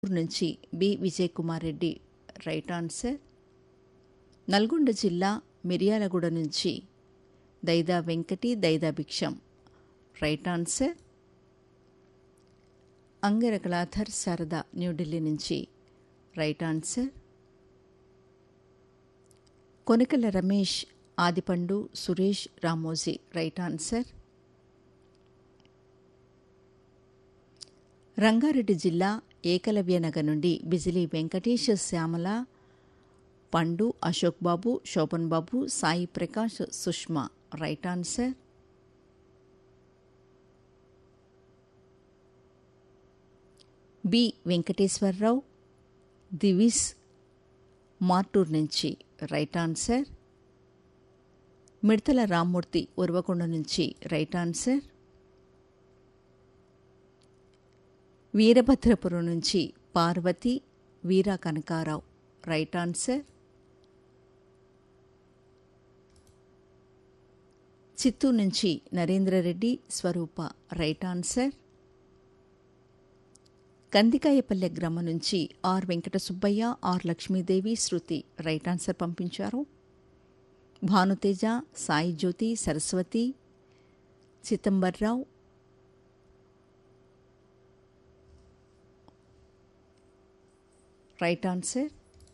నుంచి B Vijay Kumar Reddy right answer Nalgonda జిల్లా మిర్యాలగూడ నుంచి దైదా వెంకటి దైదా భిక్షం రైట్ ఆన్సర్ అంగర కళాధర్ శారద న్యూఢిల్లీ నుంచి right answer Konakala Ramesh Adipandu Suresh Ramoji right answer Rangareddy జిల్లా ఏకలవ్యనగర్ నుండి Bijili Venkatesh Shyamala Pandu Ashok Babu Shobhan Babu Sai Prakash Sushma right answer B Venkateswararao Divis Martur నుంచి రైట్ ఆన్సర్ మిడతల రామ్మూర్తి ఉర్వకొండ నుంచి రైట్ ఆన్సర్ వీరభద్రపురం నుంచి పార్వతి వీరా కనకారావు రైట్ ఆన్సర్ చిత్తూరు నుంచి నరేంద్రరెడ్డి స్వరూప రైట్ ఆన్సర్ కందికాయపల్లె గ్రామం నుంచి R Venkata Subbaiah R Lakshmidevi Shruti right answer పంపించారు Bhanuteja Sai Jyothi Saraswathi Chidambararao right answer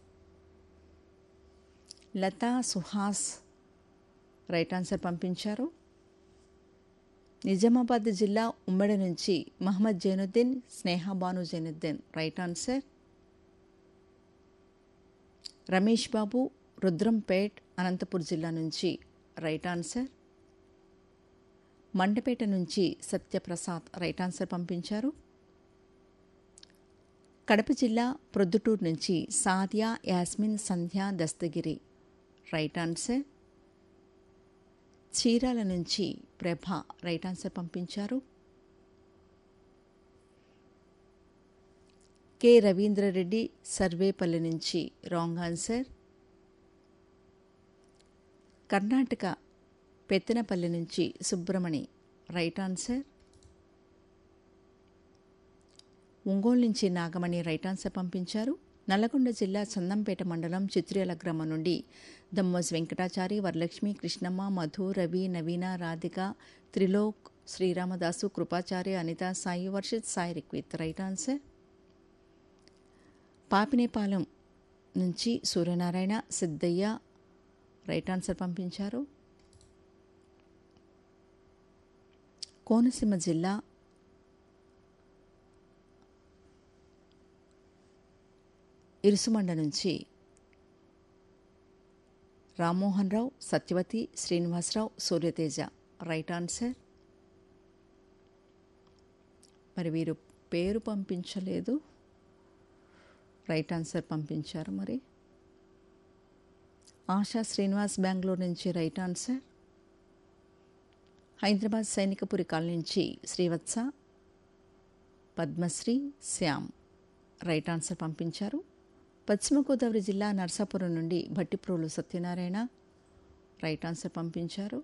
Latha Suhas right answer పంపించారు నిజామాబాద్ జిల్లా ఉమ్మడి నుంచి మహమ్మద్ జైనుద్దీన్ స్నేహాబాను జైనుద్దీన్ రైట్ ఆన్సర్ రమేష్ బాబు రుద్రంపేట్ అనంతపూర్ జిల్లా నుంచి రైట్ ఆన్సర్ మండపేట నుంచి సత్యప్రసాద్ రైట్ ఆన్సర్ పంపించారు కడప జిల్లా ప్రొద్దుటూరు నుంచి సాదియా యాస్మిన్ సంధ్య దస్తగిరి రైట్ ఆన్సర్ చీరాల నుంచి ప్రభ రైట్ ఆన్సర్ పంపించారు కె రవీంద్రరెడ్డి సర్వేపల్లి నుంచి రాంగ్ ఆన్సర్ కర్ణాటక పెత్తనపల్లి నుంచి సుబ్రమణి రైట్ ఆన్సర్ ఒంగోలు నుంచి నాగమణి రైట్ ఆన్సర్ పంపించారు నల్లగొండ జిల్లా చందంపేట మండలం చిత్రేల గ్రామం నుండి దమ్మోజ్ వెంకటాచారి వరలక్ష్మి కృష్ణమ్మ మధు రవి నవీన రాధిక త్రిలోక్ శ్రీరామదాసు కృపాచారి అనిత సాయి వర్షిత్ సాయి రిక్విత్ రైట్ ఆన్సర్ పాపినేపాలెం నుంచి సూర్యనారాయణ సిద్ధయ్య రైట్ ఆన్సర్ పంపించారు కోనసీమ జిల్లా ఇరుసుమండ నుంచి రామ్మోహన్ రావు సత్యవతి శ్రీనివాసరావు సూర్యతేజ రైట్ ఆన్సర్ మరి వీరు పేరు పంపించలేదు రైట్ ఆన్సర్ పంపించారు మరి ఆశా శ్రీనివాస్ బెంగళూరు నుంచి right answer Hyderabad Sainikpuri colony నుంచి శ్రీవత్స పద్మశ్రీ శ్యామ్ రైట్ ఆన్సర్ పంపించారు పశ్చిమ గోదావరి జిల్లా నర్సాపురం నుండి భట్టిప్రోలు సత్యనారాయణ రైట్ ఆన్సర్ పంపించారు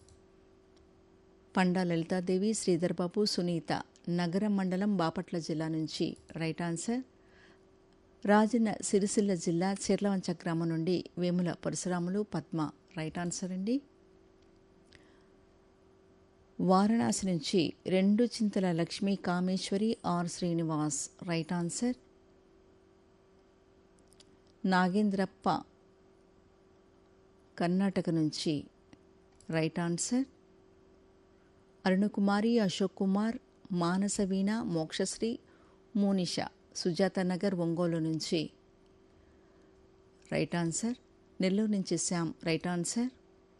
పండా లలితాదేవి శ్రీధర్ బాబు సునీత నగరం మండలం బాపట్ల జిల్లా నుంచి రైట్ ఆన్సర్ రాజన్న సిరిసిల్ల జిల్లా చీర్లవంచ గ్రామం నుండి వేముల పరశురాములు పద్మ రైట్ ఆన్సర్ అండి వారణాసి నుంచి రెండు Chintala Lakshmi Kameswari R Srinivas right answer Nagendrappa Karnataka నుంచి రైట్ ఆన్సర్ అరుణకుమారి అశోక్ కుమార్ మానసవీణ మోక్షశ్రీ మోనిష సుజాత నగర్ ఒంగోలు నుంచి రైట్ ఆన్సర్ నెల్లూరు నుంచి శ్యామ్ రైట్ ఆన్సర్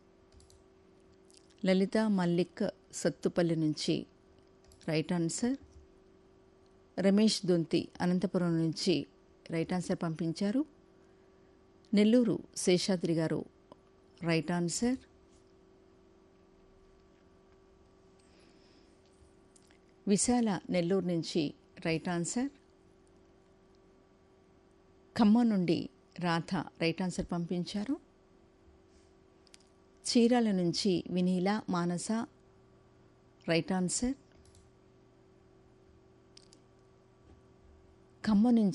లలిత మల్లిక్ సత్తుపల్లి నుంచి రైట్ ఆన్సర్ రమేష్ దొంతి అనంతపురం నుంచి రైట్ ఆన్సర్ పంపించారు నెల్లూరు శేషాద్రి గారు రైట్ ఆన్సర్ విశాల నెల్లూరు నుంచి రైట్ ఆన్సర్ ఖమ్మం నుండి రాధ రైట్ ఆన్సర్ పంపించారు చీరాల నుంచి వినీల మానస రైట్ ఆన్సర్ ఖమ్మం నుంచి